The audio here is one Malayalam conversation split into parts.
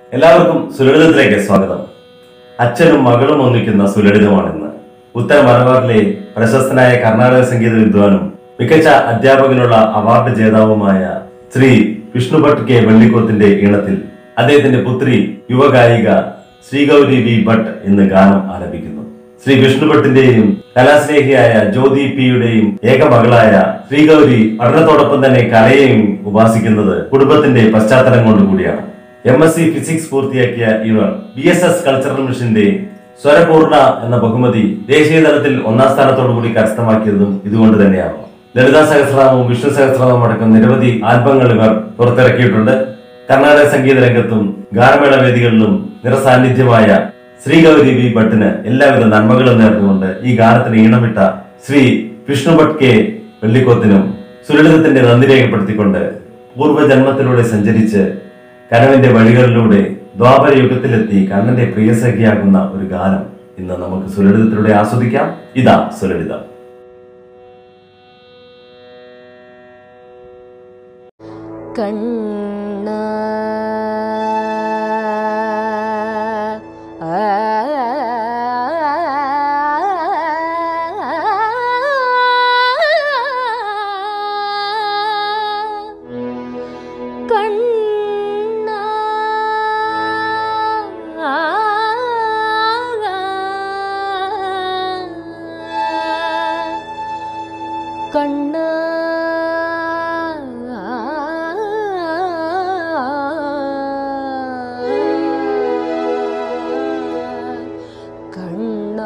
എല്ലാവർക്കും സുലളിതത്തിലേക്ക് സ്വാഗതം അച്ഛനും മകളും ഒന്നിക്കുന്ന സുലളിതമാണിന്ന് ഉത്തര മലബാറിലെ പ്രശസ്തനായ കർണാടക സംഗീത വിദ്വാനും മികച്ച അധ്യാപകനുള്ള അവാർഡ് ജേതാവുമായ ശ്രീ വിഷ്ണുഭട്ട് കെ വെള്ളിക്കോത്തിന്റെ ഈണത്തിൽ അദ്ദേഹത്തിന്റെ പുത്രി യുവഗായിക ശ്രീഗൗരി വി ഭട്ട് ഇന്ന് ഗാനം ആലപിക്കുന്നു ശ്രീ വിഷ്ണുഭട്ടിന്റെയും കലാസ്നേഹിയായ ജ്യോതി പിയുടെയും ഏക മകളായ ശ്രീഗൗരി പഠനത്തോടൊപ്പം തന്നെ കലയെയും ഉപാസിക്കുന്നത് കുടുംബത്തിന്റെ പശ്ചാത്തലം കൊണ്ടുകൂടിയാണ് എം എസ് സി ഫിസിക്സ് പൂർത്തിയാക്കിയ ഇവർ ബി എസ് എസ് കൾച്ചറൽ മിഷന്റെ സ്വരപൂർണ എന്ന ബഹുമതി ദേശീയ തലത്തിൽ ഒന്നാം സ്ഥാനത്തോടു കൂടി കരസ്ഥമാക്കിയതും ഇതുകൊണ്ട് തന്നെയാണ് ലളിതാ സഹസ്രനാമവും വിഷ്ണു സഹസ്രനാമവും അടക്കം നിരവധി ആൽബങ്ങൾ ഇവർ പുറത്തിറക്കിയിട്ടുണ്ട് കർണാടക സംഗീത രംഗത്തും ഗാനമേള വേദികളിലും നിറസാന്നിധ്യമായ ശ്രീഗൗരി വി ഭട്ടിന് എല്ലാവിധ നന്മകളും നേർന്നുകൊണ്ട് ഈ ഗാനത്തിന് ഈണമിട്ട ശ്രീ വിഷ്ണു ഭട്ട് കെ വെള്ളിക്കോത്തിനും സുലളിതത്തിന്റെ നന്ദി രേഖപ്പെടുത്തിക്കൊണ്ട് പൂർവ്വജന്മത്തിലൂടെ സഞ്ചരിച്ച് കനവിന്റെ വഴികളിലൂടെ ദ്വാപര യുഗത്തിലെത്തി കണ്ണന്റെ പ്രിയസഖിയാകുന്ന ഒരു ഗാനം ഇന്ന് നമുക്ക് സുലളിതത്തിലൂടെ ആസ്വദിക്കാം ഇതാ സുലളിതം കണ്ണ കണ്ണ കണ്ണ കണ്ണ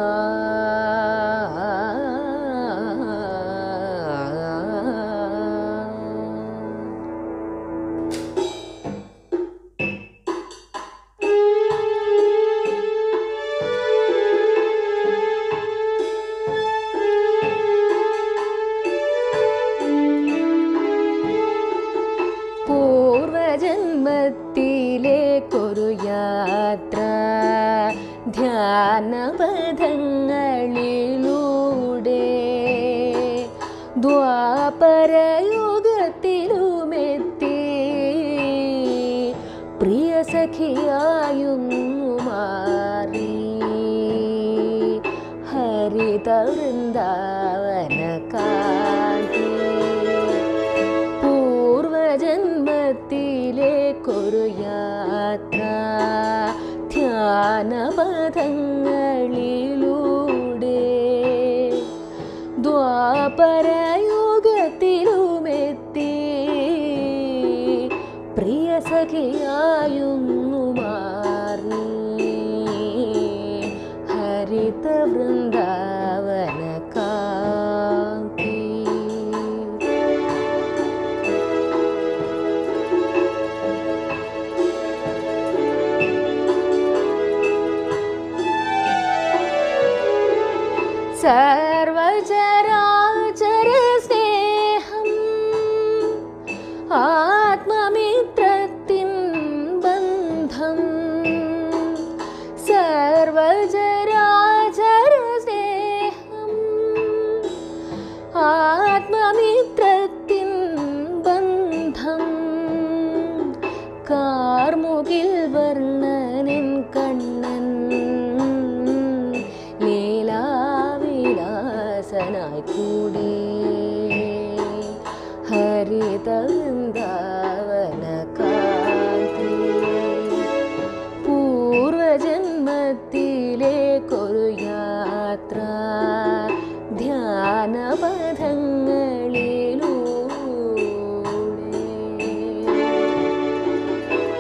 പൂർവജന്മത്തിലേക്കൊരു യാത്ര ധ്യാനപഥങ്ങളിലൂടെ ദ്വാപരയുഗത്തിലുമെത്തി പ്രിയ സഖിയായുന്നു മാറി ഹരിത വൃന്ദാവന കാന്തി പൂർവജന്മത്തിലേക്കൊരു യാത്ര ധ്യാനപഥങ്ങളിലൂടെ ദ്വാപരയുഗത്തിലുമെത്തി പ്രിയ സഖിയായുന്നു മാറി ഹരിത വൃന്ദാവന കാന്തി സർവചരാചര സ്നേഹം ആത്മമിത്രത്തിൻ ബന്ധം സർവചരാചര സ്നേഹം ആത്മമിത്രത്തിൻ ബന്ധം കാർമുകിൽ വർണ്ണനിൻ കണ്ണൻ ലീലാവിലാസനായി കൂടി ഹരിത വൃന്ദാവന കാന്തി പൂർവജന്മത്തിലേക്കൊരു യാത്ര ധ്യാനപഥങ്ങളിലൂടെ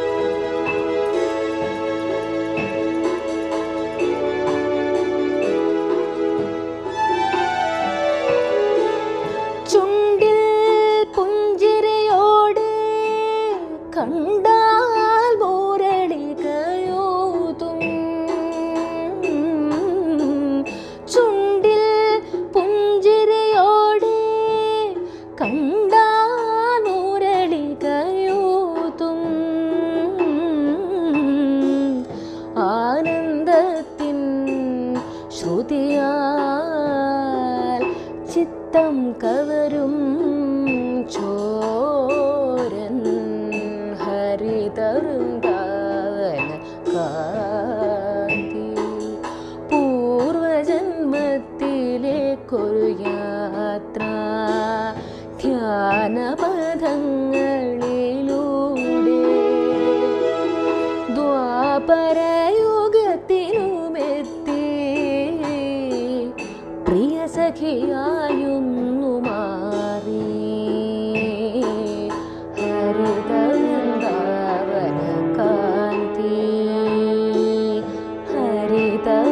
ചുണ്ടിൽ പുഞ്ചിരയോട് കണ്ടാൽ മുരളികയോതും യാത്ര ധ്യാനപഥങ്ങളിലൂടെ ദ്വാപരയുഗത്തിലുമെത്തി പ്രിയ സഖിയായൊന്നു മാറി ഹരിതവൃന്ദാവന കാന്തി ഹരിതവൃന്ദാവന